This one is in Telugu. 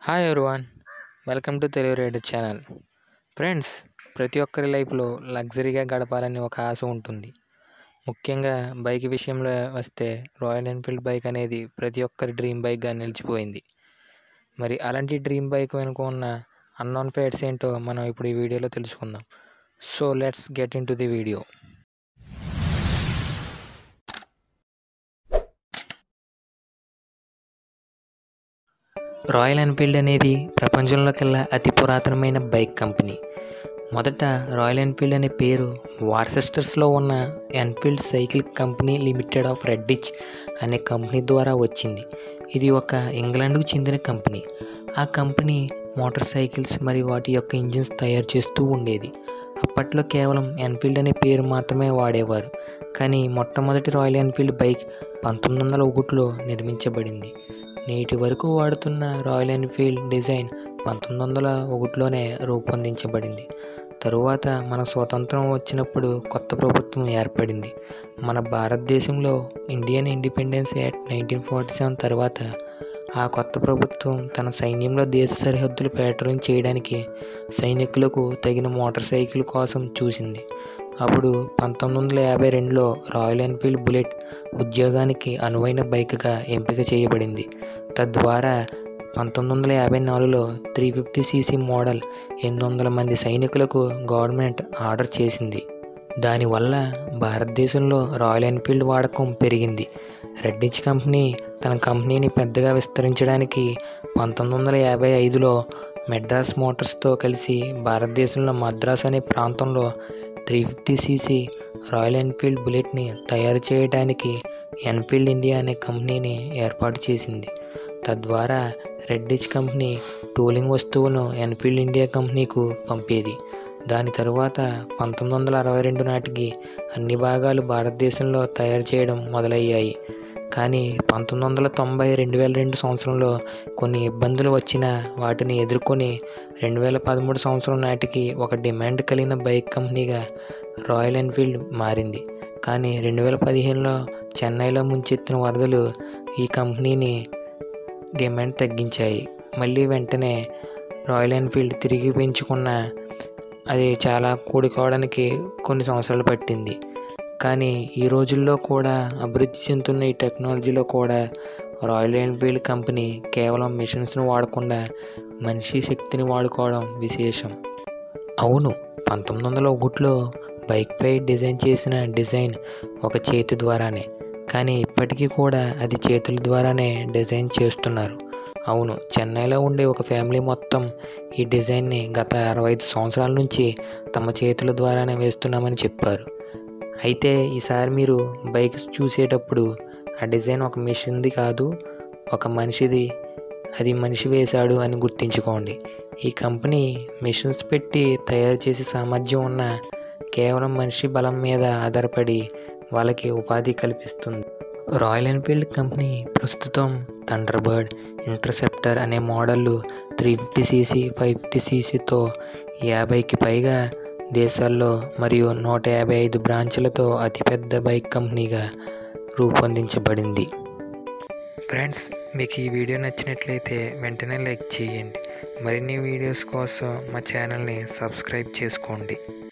hi everyone welcome to Telugu radio channel friends ప్రతి ఒక్కరి లైఫ్లో లగ్జరీగా గడపాలని ఒక ఆశ ఉంటుంది ముఖ్యంగా బైక్ విషయంలో వస్తే రాయల్ ఎన్ఫీల్డ్ బైక్ అనేది ప్రతి ఒక్కరి డ్రీమ్ బైక్గా నిలిచిపోయింది మరి అలాంటి డ్రీమ్ బైక్ వెనుక ఉన్న అన్నోన్ ఫేట్స్ ఏంటో మనం ఇప్పుడు ఈ వీడియోలో తెలుసుకుందాం so let's get into the video Royal Enfield అనేది ప్రపంచంలోకెల్లా అతి పురాతనమైన బైక్ కంపెనీ మొదట రాయల్ ఎన్ఫీల్డ్ అనే పేరు వార్సెస్టర్స్లో ఉన్న Enfield cycle company limited of Redditch అనే కంపెనీ ద్వారా వచ్చింది ఇది ఒక ఇంగ్లాండ్కు చెందిన కంపెనీ ఆ కంపెనీ మోటార్ సైకిల్స్ మరియు వాటి యొక్క ఇంజిన్స్ తయారు చేస్తూ ఉండేది అప్పట్లో కేవలం ఎన్ఫీల్డ్ అనే పేరు మాత్రమే వాడేవారు కానీ మొట్టమొదటి రాయల్ ఎన్ఫీల్డ్ బైక్ పంతొమ్మిది వందల ఒకటిలో నిర్మించబడింది నేటి వరకు వాడుతున్న రాయల్ ఎన్ఫీల్డ్ డిజైన్ పంతొమ్మిది వందల ఒకటిలోనే రూపొందించబడింది తరువాత మన స్వతంత్రం వచ్చినప్పుడు కొత్త ప్రభుత్వం ఏర్పడింది మన భారతదేశంలో Indian independence act nineteen forty seven తర్వాత ఆ కొత్త ప్రభుత్వం తన సైన్యంలో దేశ సరిహద్దులు పేట్రోలింగ్ చేయడానికి సైనికులకు తగిన మోటార్ సైకిల్ కోసం చూసింది అప్పుడు పంతొమ్మిది వందల యాభై రెండులో రాయల్ ఎన్ఫీల్డ్ బుల్లెట్ ఉద్యోగానికి అనువైన బైక్గా ఎంపిక చేయబడింది తద్వారా పంతొమ్మిది వందల యాభై నాలుగులో త్రీ ఫిఫ్టీ సీసీ మోడల్ ఎనిమిది వందల మంది సైనికులకు గవర్నమెంట్ ఆర్డర్ చేసింది దానివల్ల భారతదేశంలో రాయల్ ఎన్ఫీల్డ్ వాడకం పెరిగింది రెడ్డిచ్ కంపెనీ తన కంపెనీని పెద్దగా విస్తరించడానికి పంతొమ్మిది వందల యాభై ఐదులో మెడ్రాస్ మోటార్స్తో కలిసి భారతదేశంలో మద్రాస్ అనే ప్రాంతంలో three fifty CC Royal Enfield బుల్లెట్ని తయారు చేయడానికి ఎన్ఫీల్డ్ ఇండియా అనే కంపెనీని ఏర్పాటు చేసింది తద్వారా రెడ్డిచ్ కంపెనీ టూలింగ్ వస్తువును ఎన్ఫీల్డ్ ఇండియా కంపెనీకు పంపేది దాని తరువాత పంతొమ్మిది వందల అరవై రెండు నాటికి అన్ని భాగాలు భారతదేశంలో తయారు చేయడం మొదలయ్యాయి కానీ పంతొమ్మిది వందల తొంభై రెండు వేల రెండు సంవత్సరంలో కొన్ని ఇబ్బందులు వచ్చినా వాటిని ఎదుర్కొని రెండు వేల పదమూడు సంవత్సరం నాటికి ఒక డిమాండ్ కలిగిన బైక్ కంపెనీగా రాయల్ ఎన్ఫీల్డ్ మారింది కానీ రెండు వేల పదిహేనులో చెన్నైలో ముంచెత్తిన వరదలు ఈ కంపెనీని డిమాండ్ తగ్గించాయి మళ్ళీ వెంటనే రాయల్ ఎన్ఫీల్డ్ తిరిగి పెంచుకున్న అది చాలా కూడుకోవడానికి కొన్ని సంవత్సరాలు పట్టింది కానీ ఈ రోజుల్లో కూడా అభివృద్ధి చెందుతున్న ఈ టెక్నాలజీలో కూడా రాయల్ ఎన్ఫీల్డ్ కంపెనీ కేవలం మిషన్స్ను వాడకుండా మనిషి శక్తిని వాడుకోవడం విశేషం అవును పంతొమ్మిది వందల ఒకటిలో బైక్పై డిజైన్ చేసిన డిజైన్ ఒక చేతి ద్వారానే కానీ ఇప్పటికీ కూడా అది చేతుల ద్వారానే డిజైన్ చేస్తున్నారు అవును చెన్నైలో ఉండే ఒక ఫ్యామిలీ మొత్తం ఈ డిజైన్ని గత అరవై ఐదు సంవత్సరాల నుంచి తమ చేతుల ద్వారానే వేస్తున్నామని చెప్పారు అయితే ఈసారి మీరు బైక్ చూసేటప్పుడు ఆ డిజైన్ ఒక మిషన్ది కాదు ఒక మనిషిది అది మనిషి వేశాడు అని గుర్తుంచుకోండి ఈ కంపెనీ మిషన్స్ పెట్టి తయారు చేసే సామర్థ్యం ఉన్న కేవలం మనిషి బలం మీద ఆధారపడి వాళ్ళకి ఉపాధి కల్పిస్తుంది రాయల్ ఎన్ఫీల్డ్ కంపెనీ ప్రస్తుతం థండర్బర్డ్ ఇంటర్సెప్టర్ అనే మోడళ్ళు three fifty CC five fifty సీసీతో యాభైకి పైగా దేశాల్లో మరియు నూట యాభై ఐదు బ్రాంచ్లతో అతిపెద్ద బైక్ కంపెనీగా రూపొందించబడింది ఫ్రెండ్స్ మీకు ఈ వీడియో నచ్చినట్లయితే వెంటనే లైక్ చేయండి మరిన్ని వీడియోస్ కోసం మా ఛానల్ని సబ్స్క్రైబ్ చేసుకోండి